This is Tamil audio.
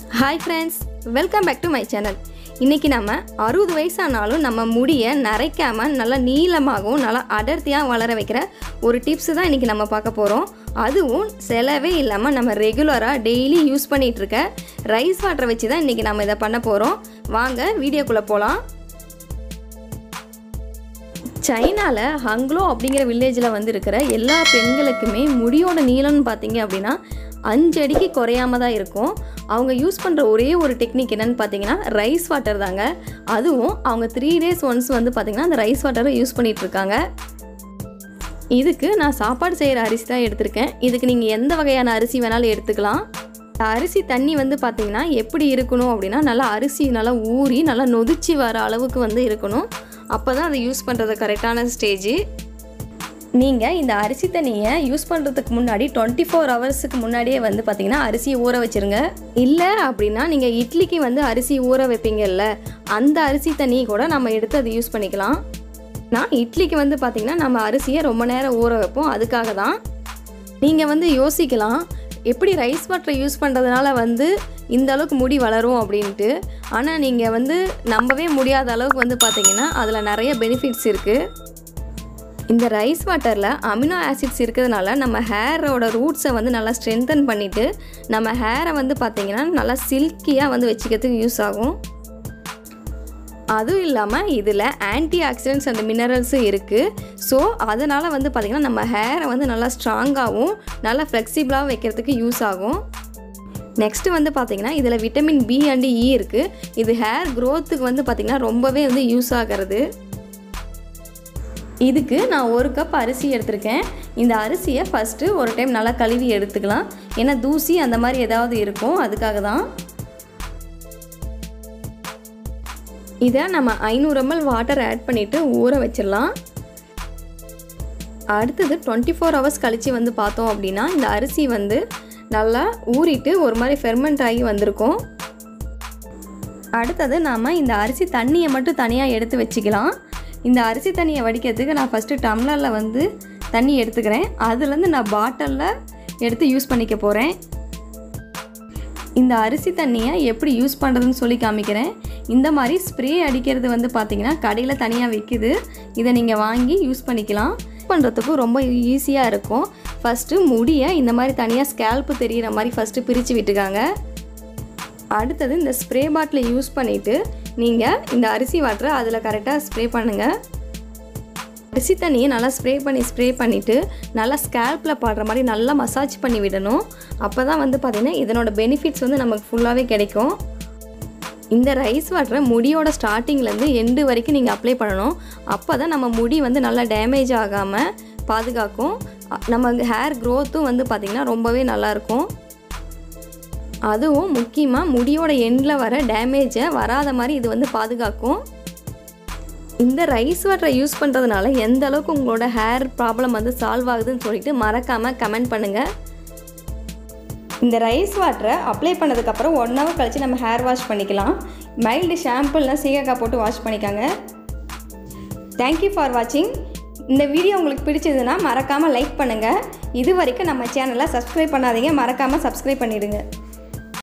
hi friends welcome back to my channel இன்றைக்கி நம்ம அறுபது வயசானாலும் நம்ம முடியை நரைக்காமல் நல்லா நீளமாகவும் நல்லா அடர்த்தியாக வளர வைக்கிற ஒரு டிப்ஸ் தான் இன்றைக்கி நம்ம பார்க்க போகிறோம் அதுவும் செலவே இல்லாமல் நம்ம ரெகுலராக டெய்லி யூஸ் பண்ணிகிட்டு இருக்க ரைஸ் வாட்டரை வச்சு தான் இன்றைக்கி நம்ம இதை பண்ண போகிறோம் வாங்க வீடியோக்குள்ளே போகலாம் சைனாவில் ஹங்க்லோ அப்படிங்கிற வில்லேஜில் வந்து இருக்கிற எல்லா பெண்களுக்குமே முடியோட நீளம்னு பார்த்தீங்க அப்படின்னா அஞ்சு அடிக்கு குறையாம தான் இருக்கும் அவங்க யூஸ் பண்ணுற ஒரே ஒரு டெக்னிக் என்னன்னு பார்த்தீங்கன்னா ரைஸ் வாட்டர் தாங்க அதுவும் அவங்க த்ரீ டேஸ் ஒன்ஸ் வந்து பார்த்திங்கன்னா அந்த ரைஸ் வாட்டரை யூஸ் பண்ணிகிட்டு இருக்காங்க இதுக்கு நான் சாப்பாடு செய்கிற அரிசி தான் எடுத்திருக்கேன் இதுக்கு நீங்கள் எந்த வகையான அரிசி வேணாலும் எடுத்துக்கலாம் அரிசி தண்ணி வந்து பார்த்திங்கன்னா எப்படி இருக்கணும் அப்படின்னா நல்லா அரிசி நல்லா ஊறி நல்லா நொதிச்சு வர அளவுக்கு வந்து இருக்கணும் அப்போ தான் அதை யூஸ் பண்ணுறது கரெக்டான ஸ்டேஜ் நீங்கள் இந்த அரிசி தண்ணியை யூஸ் பண்ணுறதுக்கு முன்னாடி டுவெண்ட்டி ஃபோர் ஹவர்ஸுக்கு முன்னாடியே வந்து பார்த்தீங்கன்னா அரிசியை ஊற வச்சுருங்க இல்லை அப்படின்னா நீங்கள் இட்லிக்கு வந்து அரிசி ஊற வைப்பீங்கல்ல அந்த அரிசி தண்ணியை கூட நம்ம எடுத்து அதை யூஸ் பண்ணிக்கலாம் நான் இட்லிக்கு வந்து பார்த்திங்கன்னா நம்ம அரிசியை ரொம்ப நேரம் ஊற வைப்போம் அதுக்காக தான் நீங்கள் வந்து யோசிக்கலாம் எப்படி ரைஸ் வாட்டரை யூஸ் பண்ணுறதுனால வந்து இந்த அளவுக்கு முடி வளரும் அப்படின்ட்டு ஆனால் நீங்கள் வந்து நம்பவே முடியாத அளவுக்கு வந்து பார்த்தீங்கன்னா அதில் நிறைய பெனிஃபிட்ஸ் இருக்குது இந்த ரைஸ் வாட்டரில் அமினோ ஆசிட்ஸ் இருக்கிறதுனால நம்ம ஹேரோட ரூட்ஸை வந்து நல்லா ஸ்ட்ரென்தன் பண்ணிவிட்டு நம்ம ஹேரை வந்து பார்த்திங்கன்னா நல்லா சில்கியாக வந்து வச்சுக்கிறதுக்கு யூஸ் ஆகும் அதுவும் இல்லாமல் இதில் ஆன்டி ஆக்சிடென்ட்ஸ் அந்த மினரல்ஸும் இருக்குது ஸோ அதனால் வந்து பார்த்திங்கன்னா நம்ம ஹேரை வந்து நல்லா ஸ்ட்ராங்காகவும் நல்லா ஃப்ளெக்சிபிளாகவும் வைக்கிறதுக்கு யூஸ் ஆகும் நெக்ஸ்ட்டு வந்து பார்த்திங்கன்னா இதில் விட்டமின் பி அண்ட் இ இருக்குது இது ஹேர் க்ரோத்துக்கு வந்து பார்த்திங்கன்னா ரொம்பவே வந்து யூஸ் ஆகிறது இதுக்கு நான் ஒரு கப் அரிசி எடுத்திருக்கேன் இந்த அரிசியை ஃபஸ்ட்டு ஒரு டைம் நல்லா கழுவி எடுத்துக்கலாம் ஏன்னா தூசி அந்த மாதிரி ஏதாவது இருக்கும் அதுக்காக தான் இதை நம்ம ஐநூறு எம்எல் வாட்டர் ஆட் பண்ணிவிட்டு ஊற வச்சிடலாம் அடுத்தது டுவெண்ட்டி ஃபோர் ஹவர்ஸ் கழித்து வந்து பார்த்தோம் அப்படின்னா இந்த அரிசி வந்து நல்லா ஊறிட்டு ஒரு மாதிரி ஃபெர்மெண்ட் ஆகி வந்திருக்கும் அடுத்தது நாம் இந்த அரிசி தண்ணியை மட்டும் தனியாக எடுத்து வச்சுக்கலாம் இந்த அரிசி தண்ணியை வடிக்கிறதுக்கு நான் ஃபஸ்ட்டு டம்ளரில் வந்து தண்ணி எடுத்துக்கிறேன் அதுலேருந்து நான் பாட்டிலில் எடுத்து யூஸ் பண்ணிக்க போகிறேன் இந்த அரிசி தண்ணியை எப்படி யூஸ் பண்ணுறதுன்னு சொல்லி காமிக்கிறேன் இந்த மாதிரி ஸ்ப்ரே அடிக்கிறது வந்து பார்த்திங்கன்னா கடையில் தனியாக விற்கிது இதை நீங்கள் வாங்கி யூஸ் பண்ணிக்கலாம் பண்ணுறதுக்கும் ரொம்ப ஈஸியாக இருக்கும் ஃபஸ்ட்டு முடியை இந்த மாதிரி தனியாக ஸ்கேல்ப்பு தெரிகிற மாதிரி ஃபஸ்ட்டு பிரித்து விட்டுக்காங்க அடுத்தது இந்த ஸ்ப்ரே பாட்டிலை யூஸ் பண்ணிவிட்டு நீங்கள் இந்த அரிசி வாட்டரை அதில் கரெக்டாக ஸ்ப்ரே பண்ணுங்கள் அரிசி தண்ணியை நல்லா ஸ்ப்ரே பண்ணி ஸ்ப்ரே பண்ணிவிட்டு நல்லா ஸ்கேல்பில் பாடுற மாதிரி நல்லா மசாஜ் பண்ணி விடணும் அப்போ தான் வந்து பார்த்திங்கன்னா இதனோட பெனிஃபிட்ஸ் வந்து நமக்கு ஃபுல்லாகவே கிடைக்கும் இந்த ரைஸ் வாட்டரை முடியோட ஸ்டார்டிங்லேருந்து எண்டு வரைக்கும் நீங்கள் அப்ளை பண்ணணும் அப்போ தான் நம்ம முடி வந்து நல்லா டேமேஜ் ஆகாமல் பாதுகாக்கும் நம்ம ஹேர் க்ரோத்தும் வந்து பார்த்திங்கன்னா ரொம்பவே நல்லாயிருக்கும் அதுவும் முக்கியமாக முடியோட எண்டில் வர டேமேஜை வராத மாதிரி இது வந்து பாதுகாக்கும் இந்த ரைஸ் வாட்டரை யூஸ் பண்ணுறதுனால எந்த அளவுக்கு உங்களோட ஹேர் ப்ராப்ளம் வந்து சால்வ் ஆகுதுன்னு சொல்லிட்டு மறக்காமல் கமெண்ட் பண்ணுங்கள் இந்த ரைஸ் வாட்டரை அப்ளை பண்ணதுக்கப்புறம் ஒன் ஹவர் கழித்து நம்ம ஹேர் வாஷ் பண்ணிக்கலாம் மைல்டு ஷாம்புலாம் சீகக்காய் போட்டு வாஷ் பண்ணிக்காங்க தேங்க்யூ ஃபார் வாட்சிங் இந்த வீடியோ உங்களுக்கு பிடிச்சதுன்னா மறக்காமல் லைக் பண்ணுங்கள் இது வரைக்கும் நம்ம சேனலை சப்ஸ்கிரைப் பண்ணாதீங்க மறக்காமல் சப்ஸ்கிரைப் பண்ணிவிடுங்க